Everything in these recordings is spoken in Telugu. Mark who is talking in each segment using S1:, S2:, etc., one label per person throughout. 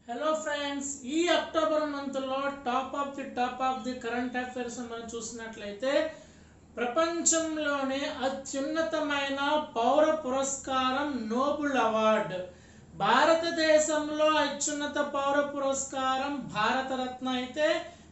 S1: హలో ఫ్రెండ్స్ ఈ అక్టోబర్ మంత్లో top of the top of the current affairs మనం చూసినట్లయితే ప్రపంచంలోనే అత్యున్నతమైన పౌర పురస్కారం నోబుల్ అవార్డ్ భారతదేశంలో అత్యున్నత పౌర పురస్కారం భారతరత్న అయితే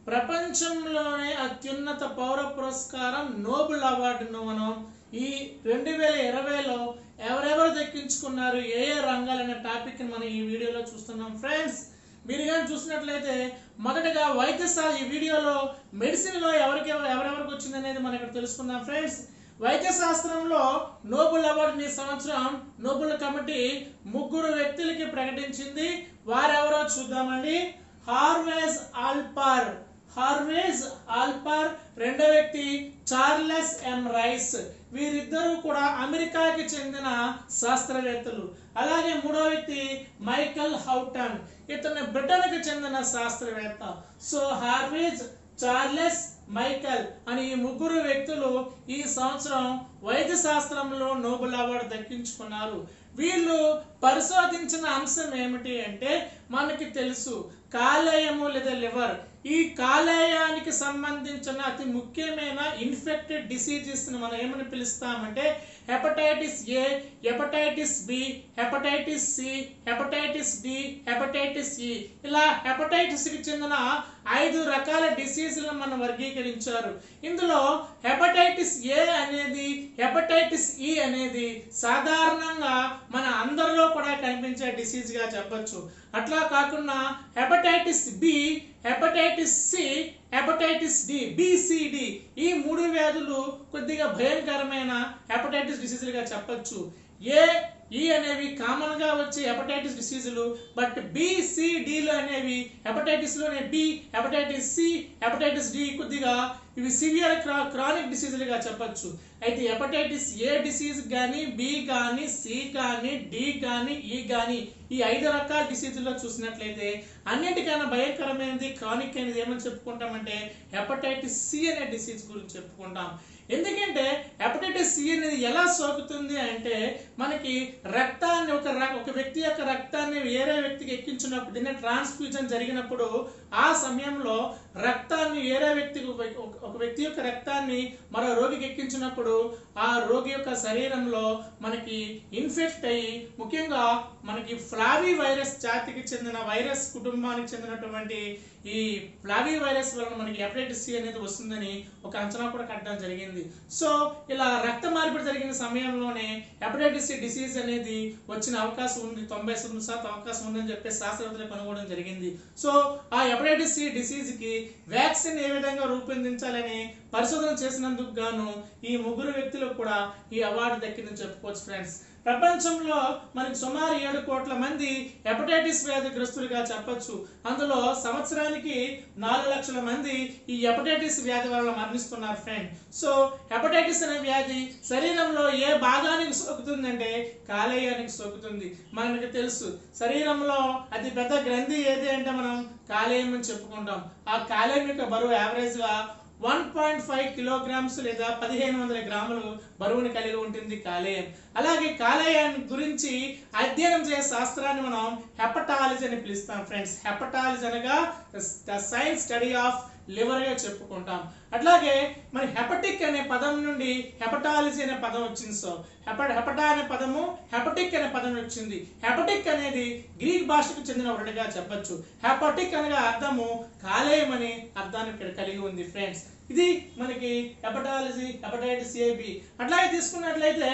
S1: ప్రపంచంలోనే అత్యున్నత పౌర పురస్కారం నోబుల్ అవార్డును మనం ఈ రెండు వేల ఇరవైలో ఎవరెవరు దక్కించుకున్నారు ఏ ఏ రంగాలనే టాపిక్ మనం ఈ వీడియోలో చూస్తున్నాం ఫ్రెండ్స్ మీరు కానీ చూసినట్లయితే మొదటగా వైద్యశా ఈ వీడియోలో మెడిసిన్లో ఎవరికి ఎవరెవరికి వచ్చింది అనేది మనం ఇక్కడ తెలుసుకుందాం ఫ్రెండ్స్ వైద్య శాస్త్రంలో నోబెల్ అవార్డుని ఈ సంవత్సరం నోబెల్ కమిటీ ముగ్గురు వ్యక్తులకి ప్రకటించింది వారెవరో చూద్దామండి హార్వేజ్ ఆల్పార్ హార్వేజ్ ఆల్పార్ రెండో వ్యక్తి చార్లెస్ ఎం రైస్ వీరిద్దరూ కూడా అమెరికాకి చెందిన శాస్త్రవేత్తలు అలాగే మూడో వ్యక్తి మైకల్ హౌటన్ ఇతను బ్రిటన్కి చెందిన శాస్త్రవేత్త సో హార్వేజ్ చార్లెస్ మైకల్ అని ఈ ముగ్గురు వ్యక్తులు ఈ సంవత్సరం వైద్య శాస్త్రంలో నోబెల్ అవార్డు దక్కించుకున్నారు వీళ్ళు పరిశోధించిన అంశం ఏమిటి అంటే మనకి తెలుసు కాలేయము లేదా లివర్ ఈ కాలేయానికి సంబంధించిన అతి ముఖ్యమైన ఇన్ఫెక్టెడ్ డిసీజెస్ ని మనం ఏమని పిలుస్తామంటే hepatitis A hepatitis B hepatitis C hepatitis D hepatitis E ఇలా హెపటైటిస్ కి చెందిన ఐదు రకాల డిసీజులను మనం వర్గీకరించారు ఇందులో హెపటైటిస్ ఏ అనేది హెపటైటిస్ ఈ అనేది సాధారణంగా మన అందరిలో కూడా కనిపించే డిసీజ్ గా చెప్పొచ్చు అట్లా కాకుండా hepatitis B hepatitis C hepatitis D B C D ఈ మూడు వ్యాధులు కొద్దిగా భయంకరమైన హెపటైటిస్ డిసీజులుగా చెప్పొచ్చు ఏ ఈ అనేవి కామన్ గా వచ్చే హెపటైటిస్ డిసీజులు బట్ బిసిడిలు అనేవి హెపటైటిస్ లోనే B hepatitis C hepatitis D కొద్దిగా ఇవి సివియర్ క్రానిక్ డిసీజులుగా చెప్పొచ్చు అయితే హెపటైటిస్ ఏ డిసీజ్ కానీ బి కానీ సి కానీ డి కానీ ఈ కానీ ఈ ఐదు రకాల డిసీజుల్లో చూసినట్లయితే అన్నిటికన్నా భయంకరమైనది క్రానిక్ అనేది ఏమని చెప్పుకుంటామంటే హెపటైటిస్ సి అనే డిసీజ్ గురించి చెప్పుకుంటాం ఎందుకంటే హెపటైటిస్ సి అనేది ఎలా సోకుతుంది అంటే మనకి రక్తాన్ని ఒక ర- ఒక వ్యక్తి యొక్క రక్తాన్ని వేరే వ్యక్తికి ఎక్కించినప్పుడు దీన్ని ట్రాన్స్ఫ్యూజన్ జరిగినప్పుడు ఆ సమయంలో రక్తాన్ని వేరే వ్యక్తికి ఒక- ఒక- ఒక వ్యక్తి యొక్క రక్తాన్ని మరో రోగికి ఎక్కించినప్పుడు ఆ రోగి యొక్క శరీరంలో మనకి ఇన్ఫెక్ట్ అయ్యి ముఖ్యంగా మనకి ఫ్లావీ వైరస్ జాతికి చెందిన వైరస్ కుటుంబానికి చెందినటువంటి ఈ ఫ్లావీ వైరస్ వలన మనకి హెపటైటిస్ సి అనేది వస్తుందని ఒక అంచనా కూడా కట్టడం జరిగింది సో ఇలా రక్త మార్పిడి జరిగిన సమయంలోనే హెపటైటిస్ సి డిసీజ్ అనేది వచ్చిన అవకాశం ఉంది తొంభై తొమ్మిది శాతం అవకాశం ఉందని చెప్పి శాస్త్రవేత్తలు కనుగొనడం జరిగింది సో ఆ హెపటైటిస్ సి డిసీజ్ కి వ్యాక్సిన్ ఏ విధంగా రూపొందించాలని పరిశోధన చేసినందుకు గాను ఈ ముగ్గురు వ్యక్తులకు కూడా ఈ అవార్డు దక్కిందని చెప్పుకోవచ్చు ఫ్రెండ్స్ ప్రపంచంలో మనకి సుమారు ఏడు కోట్ల మంది హెపటైటిస్ వ్యాధిగ్రస్తులుగా చెప్పొచ్చు అందులో సంవత్సరానికి నాలుగు లక్షల మంది ఈ హెపటైటిస్ వ్యాధి వల్ల మరణిస్తున్నారు ఫ్రెండ్ సో హెపటైటిస్ అనే వ్యాధి శరీరంలో ఏ భాగానికి సోకుతుందంటే కాలేయానికి సోకుతుంది మనకి తెలుసు శరీరంలో అతి పెద్ద గ్రంథి ఏది అంటే మనం కాలేయం అని చెప్పుకుంటాం ఆ కాలేయం యొక్క బరువు యావరేజ్ గా వన్ పాయింట్ ఫైవ్ కిలోగ్రామ్స్ లేదా పదిహేను వందల గ్రాములు బరువుని కలిగి ఉంటుంది కాలేయం అలాగే కాలేయాన్ని గురించి అధ్యయనం చేసే శాస్త్రాన్ని మనం హెపటాలజీ అని పిలుస్తాం ఫ్రెండ్స్ హెపటాలజీ అనగా the science study of liver గా చెప్పుకుంటాం అట్లాగే మన హెపటిక్ అనే పదం నుండి హెపటాలజీ అనే పదం వచ్చింది సో హెప హెపటా అనే పదము హెపటిక్ అనే పదం వచ్చింది హెపటిక్ అనేది గ్రీక్ భాషకు చెందిన వర్డ్గా చెప్పొచ్చు హెపటిక్ అనగా అర్థము కాలేయం అనే అర్థాన్ని ఇక్కడ కలిగి ఉంది ఫ్రెండ్స్ ఇది మనకి హెపటాలజీ హెపటైటిస్ ఏ బి అట్లాగే తీసుకున్నట్లయితే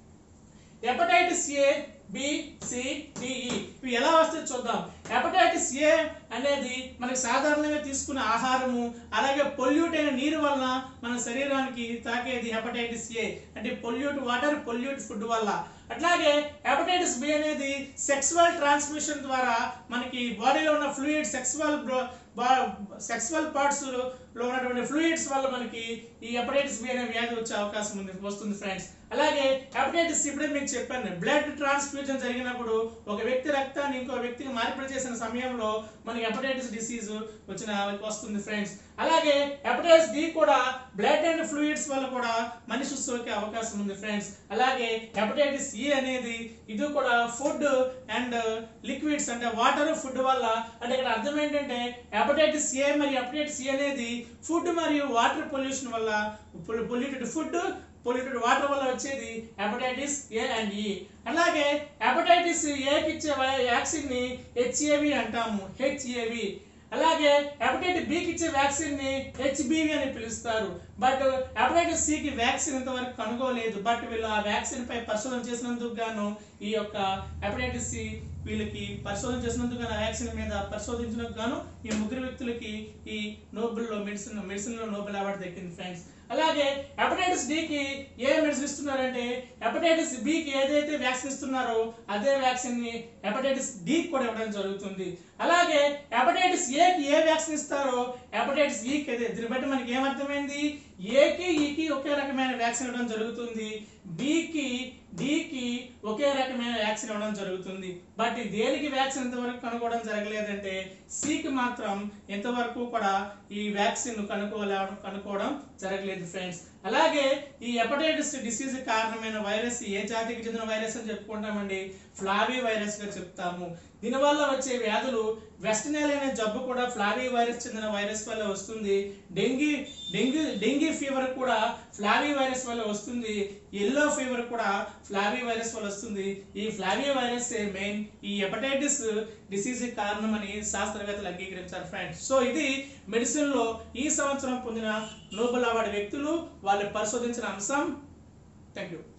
S1: hepatitis A B C D E ఇవి ఎలా వస్తే చూద్దాం హెపటైటిస్ ఏ అనేది మనకి సాధారణంగా తీసుకునే ఆహారము అలాగే పొల్యూట్ అయిన నీరు వలన మన శరీరానికి తాకేది హెపటైటిస్ ఏ అంటే పొల్యూట్ వాటర్ పొల్యూట్ ఫుడ్ వల్ల అట్లాగే హెపటైటిస్ బి అనేది సెక్సువల్ ట్రాన్స్మిషన్ ద్వారా మనకి బాడీలో ఉన్న ఫ్లూయిడ్ సెక్సువల్ సెక్సువల్ పార్ట్స్ లో ఉన్నటువంటి ఫ్లూయిడ్స్ వల్ల మనకి ఈ హెపటైటిస్ బి అనే వ్యాధి వచ్చే అవకాశం ఉంది వస్తుంది ఫ్రెండ్స్ అలాగే హెపటైటిస్ ఇప్పుడే మీకు చెప్పాను బ్లడ్ ట్రాన్స్ఫ్యూజన్ జరిగినప్పుడు ఒక వ్యక్తి రక్తాన్ని ఇంకో వ్యక్తికి మార్పిడి చేసిన సమయంలో మనకి హెపటైటిస్ డిసీజ్ వచ్చిన వస్తుంది ఫ్రెండ్స్ అలాగే హెపటైటిస్ డి కూడా బ్లడ్ అండ్ ఫ్లూయిడ్స్ వల్ల కూడా మనిషి సోకే అవకాశం ఉంది ఫ్రెండ్స్ అలాగే హెపటైటిస్ ఈ అనేది ఇది కూడా ఫుడ్ అండ్ లిక్విడ్స్ అంటే వాటర్ ఫుడ్ వల్ల అంటే ఇక్కడ అర్థం ఏంటంటే హెపటైటిస్ ఏ మరియు హెపటైటిస్ సి అనేది ఫుడ్ మరియు వాటర్ పొల్యూషన్ వల్ల పొల్యూటెడ్ ఫుడ్ పొల్యూటెడ్ వాటర్ వల్ల వచ్చేది హెపటైటిస్ ఏ అండ్ ఈ అలాగే హెపటైటిస్ ఏకి ఇచ్చే వ్యాక్సిన్ ని హెచ్ఏవి అంటాము హెచ్ఏవి అలాగే హెపటైటిస్ బికి ఇచ్చే వ్యాక్సిన్ ని హెచ్బివి అని పిలుస్తారు బట్ హెపటైటిస్ సికి వ్యాక్సిన్ ఇంతవరకు కనుగోలేదు బట్ వీళ్ళు ఆ వ్యాక్సిన్ పై పరిశోధన చేసినందుకు గాను ఈ యొక్క హెపటైటిస్ సి వీళ్ళకి పరిశోధన చేసినందుకు గాను ఆ వ్యాక్సిన్ మీద పరిశోధించినందుకు గాను ఈ ముగ్గురు వ్యక్తులకి ఈ నోబెల్ లో మెడిసిన్ మెడిసిన్ లో నోబెల్ అవార్డు దక్కింది ఫ్రెండ్స్ అలాగే హెపటైటిస్ కి ఏ మెడిసిన్ ఇస్తున్నారంటే హెపటైటిస్ కి ఏదైతే వ్యాక్సిన్ ఇస్తున్నారో అదే వ్యాక్సిన్ ని హెపటైటిస్ డి కూడా ఇవ్వడం జరుగుతుంది అలాగే హెపటైటిస్ ఏకి ఏ వ్యాక్సిన్ ఇస్తారో హెపటైటిస్ ఈకి అదే దీన్ని బట్టి మనకి ఏమర్థమైంది ఏకి ఈకి ఒకే రకమైన వ్యాక్సిన్ ఇవ్వడం జరుగుతుంది బికి డికి ఒకే రకమైన వ్యాక్సిన్ ఇవ్వడం జరుగుతుంది బట్ దేనికి వ్యాక్సిన్ ఇంతవరకు కనుక్కోవడం జరగలేదంటే సికి మాత్రం ఇంతవరకు కూడా ఈ వ్యాక్సిన్ కనుక్కోలే కనుక్కోవడం జరగలేదు ఫ్రెండ్స్ అలాగే ఈ హెపటైటిస్ డిసీజ్ కారణమైన వైరస్ ఏ జాతికి చెందిన వైరస్ అని చెప్పుకుంటామండి ఫ్లావీ వైరస్ గా చెప్తాము దీనివల్ల వచ్చే వ్యాధులు వెస్టనైల్ అనే జబ్బు కూడా ఫ్లావీ వైరస్ చెందిన వైరస్ వల్ల వస్తుంది డెంగీ డెంగ్యూ డెంగీ ఫీవర్ కూడా ఫ్లావీ వైరస్ వల్ల వస్తుంది ఎల్లో ఫీవర్ కూడా ఫ్లావీ వైరస్ వల్ల వస్తుంది ఈ ఫ్లావీ వైరస్ మెయిన్ ఈ హెపటైటిస్ డిసీజ్ కారణమని శాస్త్రవేత్తలు అంగీకరించారు ఫ్రెండ్స్ సో ఇది మెడిసిన్ లో ఈ సంవత్సరం పొందిన నోబెల్ అవార్డు వ్యక్తులు వాళ్ళు పరిశోధించిన అంశం థ్యాంక్ యూ